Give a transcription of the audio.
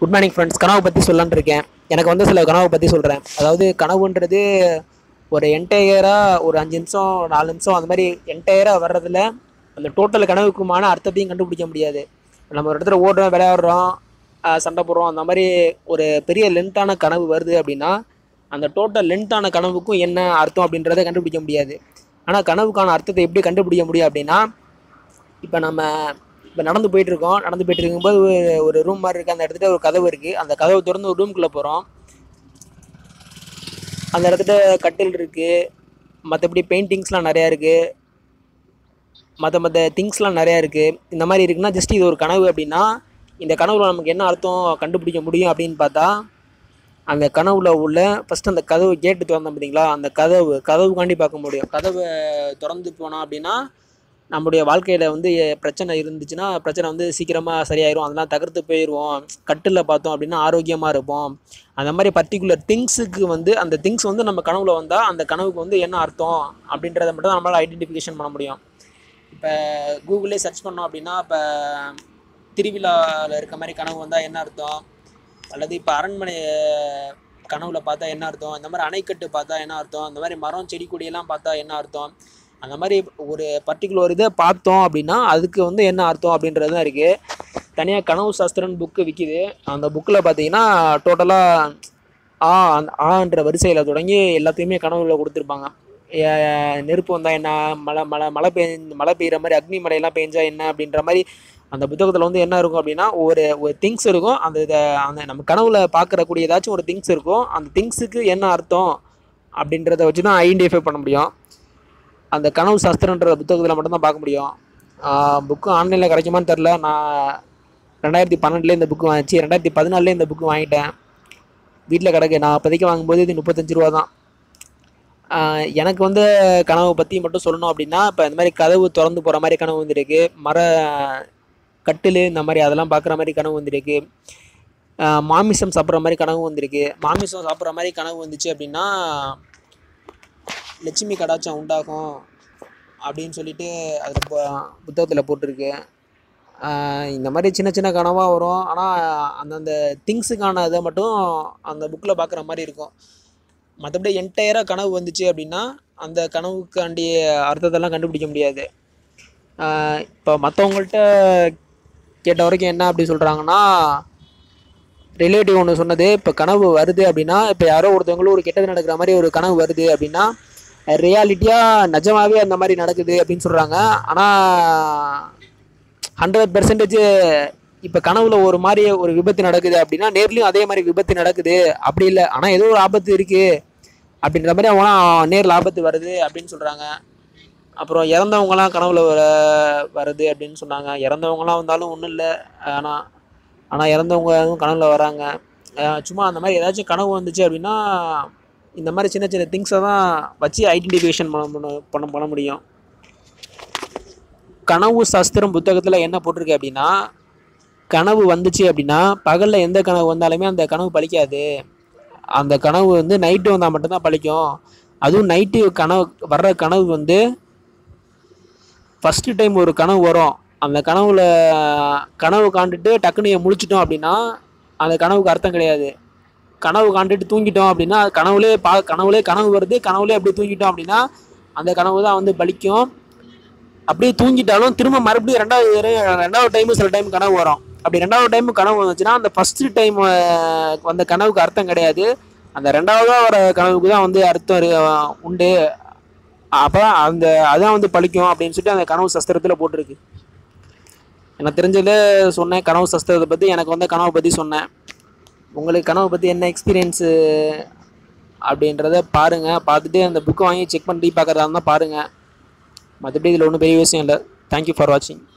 good morning friends கனவு பற்றி சொல்லலான்னு இருக்கேன் எனக்கு வந்து சில கனவை பற்றி சொல்கிறேன் அதாவது கனவுன்றது ஒரு என்டையராக ஒரு அஞ்சு நிமிஷம் நாலு நிமிஷம் அந்த மாதிரி என்டையராக வர்றதுல அந்த டோட்டல் கனவுக்குமான அர்த்தத்தையும் கண்டுபிடிக்க முடியாது நம்ம ஒரு இடத்துல ஓடுறோம் விளையாடுறோம் ஆஹ் சண்டை போடுறோம் அந்த மாதிரி ஒரு பெரிய லென்த்தான கனவு வருது அப்படின்னா அந்த டோட்டல் லென்த்தான கனவுக்கும் என்ன அர்த்தம் அப்படின்றத கண்டுபிடிக்க முடியாது ஆனால் கனவுக்கான அர்த்தத்தை எப்படி கண்டுபிடிக்க முடியும் அப்படின்னா இப்போ நம்ம இப்போ நடந்து போயிட்டு இருக்கோம் நடந்து போயிட்டு இருக்கும்போது ஒரு- ஒரு ரூம் மாதிரி இருக்குது அந்த இடத்துல ஒரு கதவு இருக்குது அந்த கதவை திறந்து ஒரு ரூம்குள்ளே போகிறோம் அந்த இடத்துல கட்டில் இருக்குது மற்றபடி பெயிண்டிங்ஸ்லாம் நிறையா இருக்குது மற்ற மற்ற திங்ஸ்லாம் நிறையா இருக்குது இந்த மாதிரி இருக்குன்னா ஜஸ்ட் இது ஒரு கனவு அப்படின்னா இந்த கனவுல நமக்கு என்ன அர்த்தம் கண்டுபிடிக்க முடியும் அப்படின்னு பார்த்தா அந்த கனவுல உள்ள ஃபஸ்ட் அந்த கதவு கேட்டு திறந்தோம் பார்த்தீங்களா அந்த கதவு கதவுக்காண்டி பார்க்க முடியும் கதவை திறந்து போனோம் அப்படின்னா நம்முடைய வாழ்க்கையில் வந்து எ- பிரச்சனை இருந்துச்சுன்னா பிரச்சனை வந்து சீக்கிரமாக சரியாயிரும் அதெல்லாம் தகர்த்து போயிடுவோம் கட்டில் பார்த்தோம் அப்படின்னா ஆரோக்கியமாக இருப்போம் அந்த மாதிரி பர்டிகுலர் திங்ஸுக்கு வந்து அந்த திங்ஸ் வந்து நம்ம கனவுல வந்தால் அந்த கனவுக்கு வந்து என்ன அர்த்தம் அப்படின்றத மட்டும் தான் நம்மளால் ஐடென்டிஃபிகேஷன் பண்ண முடியும் இப்போ கூகுளே சர்ச் பண்ணோம் அப்படின்னா இப்போ திருவிழாவில் இருக்க மாதிரி கனவு வந்தால் என்ன அர்த்தம் அல்லது இப்போ அரண்மனை கனவுல பார்த்தா என்ன அர்த்தம் இந்த மாதிரி அணைக்கட்டு பார்த்தா என்ன அர்த்தம் இந்த மாதிரி மரம் செடி கொடியெல்லாம் பார்த்தா என்ன அர்த்தம் அந்த மாதிரி ஒரு பர்டிகுலர் இதை பார்த்தோம் அப்படின்னா அதுக்கு வந்து என்ன அர்த்தம் அப்படின்றது தான் இருக்குது தனியாக கனவு சாஸ்திரம்னு புக்கு விற்கிது அந்த புக்கில் பார்த்தீங்கன்னா டோட்டலாக ஆ அந்த ஆன்ற வரிசையில் தொடங்கி எல்லாத்தையுமே கனவுல கொடுத்துருப்பாங்க ஏ- நெருப்பு வந்தால் என்ன மழை மழை மழை பெய்ஞ்ச மழை பெய்கிற மாதிரி அக்னி மழையெல்லாம் பெஞ்சா என்ன அப்படின்ற மாதிரி அந்த புத்தகத்தில் வந்து என்ன இருக்கும் அப்படின்னா ஒரு ஒரு திங்ஸ் இருக்கும் அந்த இதை அந்த நம்ம கனவுல பார்க்கறக்கூடிய ஏதாச்சும் ஒரு திங்ஸ் இருக்கும் அந்த திங்ஸுக்கு என்ன அர்த்தம் அப்படின்றத வச்சு தான் ஐடென்டிஃபை பண்ண முடியும் அந்த கனவு சாஸ்திரன்ற புத்தகத்தில் மட்டும்தான் பார்க்க முடியும் புக்கு ஆன்லைனில் கிடைக்குமான்னு தெரில நான் ரெண்டாயிரத்தி பன்னெண்டுலேயே இந்த புக்கு வாங்கிச்சு ரெண்டாயிரத்தி பதினாலே இந்த புக்கு வாங்கிட்டேன் வீட்டில் கிடக்கு நான் அப்போதைக்கு வாங்கும்போது இது முப்பத்தஞ்சு ரூபா தான் ஆஹ் எனக்கு வந்து கனவை பற்றி மட்டும் சொல்லணும் அப்படின்னா இப்போ இந்த மாதிரி கதவு திறந்து போகிற மாதிரி கனவு வந்துருக்கு மர கட்டில் இந்த மாதிரி அதெல்லாம் பார்க்குற மாதிரி கனவு வந்திருக்கு ஆஹ் மாமிசம் சாப்பிட்ற மாதிரி கனவு வந்திருக்கு மாமிசம் சாப்பிட்ற மாதிரி கனவு வந்துச்சு அப்படின்னா லட்சுமி கடாச்சம் உண்டாகும் அப்படின்னு சொல்லிட்டு அதில் புத்தகத்தில் போட்டிருக்கு ஆஹ் இந்த மாதிரி சின்ன சின்ன கனவாக வரும் ஆனால் அந்தந்த திங்ஸுக்கான இதை மட்டும் அந்த புக்கில் பார்க்குற மாதிரி இருக்கும் மற்றபடி என்டையராக கனவு வந்துச்சு அப்படின்னா அந்த கனவுக்காண்டிய அர்த்தத்தெல்லாம் கண்டுபிடிக்க முடியாது இப்போ மற்றவங்கள்ட்ட கேட்ட வரைக்கும் என்ன அப்படி சொல்கிறாங்கன்னா ரிலேட்டிவ் ஒன்று சொன்னது இப்போ கனவு வருது அப்படின்னா இப்போ யாரோ ஒருத்தவங்களும் ஒரு கெட்டது நடக்கிற மாதிரி ஒரு கனவு வருது அப்படின்னா ரியாலிட்டியாக நிஜமாவே அந்த மாதிரி நடக்குது அப்படின்னு சொல்கிறாங்க ஆனால் ஹண்ட்ரட் பெர்சன்டேஜ் இப்போ கனவுல ஒரு மாதிரி ஒரு விபத்து நடக்குது அப்படின்னா நேர்லையும் அதே மாதிரி விபத்து நடக்குது அப்படி இல்லை ஆனால் ஏதோ ஒரு ஆபத்து இருக்குது அப்படின்ற மாதிரி அவங்க நேரில் ஆபத்து வருது அப்படின்னு சொல்கிறாங்க அப்புறம் இறந்தவங்கலாம் கனவுல வர வருது அப்படின்னு சொன்னாங்க இறந்தவங்கலாம் வந்தாலும் ஒன்றும் இல்லை ஆனால் ஆனால் இறந்தவங்க எதுவும் கனவுல வராங்க அஹ் சும்மா அந்த மாதிரி ஏதாச்சும் கனவு வந்துச்சு அப்படின்னா இந்த மாதிரி சின்ன சின்ன திங்ஸை தான் வச்சு ஐடென்டிஃபிகேஷன் பண்ண பண்ண- பண்ண பண்ண முடியும் கனவு சாஸ்திரம் புத்தகத்தில் என்ன போட்டிருக்கு அப்படின்னா கனவு வந்துச்சு அப்படின்னா பகலில் எந்த கனவு வந்தாலுமே அந்த கனவு பலிக்காது அந்த கனவு வந்து நைட்டு வந்தால் மட்டும்தான் பலிக்கும் அதுவும் நைட்டு கனவு வர்ற கனவு வந்து ஃபஸ்ட்டு டைம் ஒரு கனவு வரும் அந்த கனவுல கனவு காண்டுட்டு டக்குன்னு முழிச்சிட்டோம் அப்படின்னா அந்த கனவுக்கு அர்த்தம் கிடையாது கனவு காண்டுட்டு தூங்கிட்டோம் அப்படின்னா அது கனவுலே பா கனவுலே கனவு வருது கனவுலே அப்படி தூங்கிட்டோம் அப்படின்னா அந்த கனவு தான் வந்து பலிக்கும் அப்படியே தூங்கிட்டாலும் திரும்ப மறுபடியும் ரெண்டாவது தடவை- ரெண்டாவது டைம் சில டைம் கனவு வரும் அப்படி ரெண்டாவது டைம் கனவு வந்துச்சுன்னா அந்த ஃபஸ்ட்டு டைம் வந்த கனவுக்கு அர்த்தம் கிடையாது அந்த ரெண்டாவதாக வர கனவுக்கு தான் வந்து அர்த்தம் இரு- உண்டு அப்போ அந்த அதான் வந்து பழிக்கும் அப்படின்னு சொல்லிட்டு அந்த கனவு சஸ்திரத்தில் போட்டிருக்கு எனக்கு தெரிஞ்சதில் சொன்னேன் கனவு சஸ்திரத்தை பற்றி எனக்கு வந்து கனவை பற்றி சொன்னேன் உங்களுக்கு கனவை பற்றி என்ன எக்ஸ்பீரியன்ஸு அப்படின்றத பாருங்கள் பார்த்துட்டு அந்த புக்கை வாங்கி செக் பண்ணி பார்க்குறதா இருந்தால் பாருங்கள் மற்றபடி இதில் ஒன்றும் பெரிய விஷயம் இல்லை தேங்க்யூ ஃபார் வாட்சிங்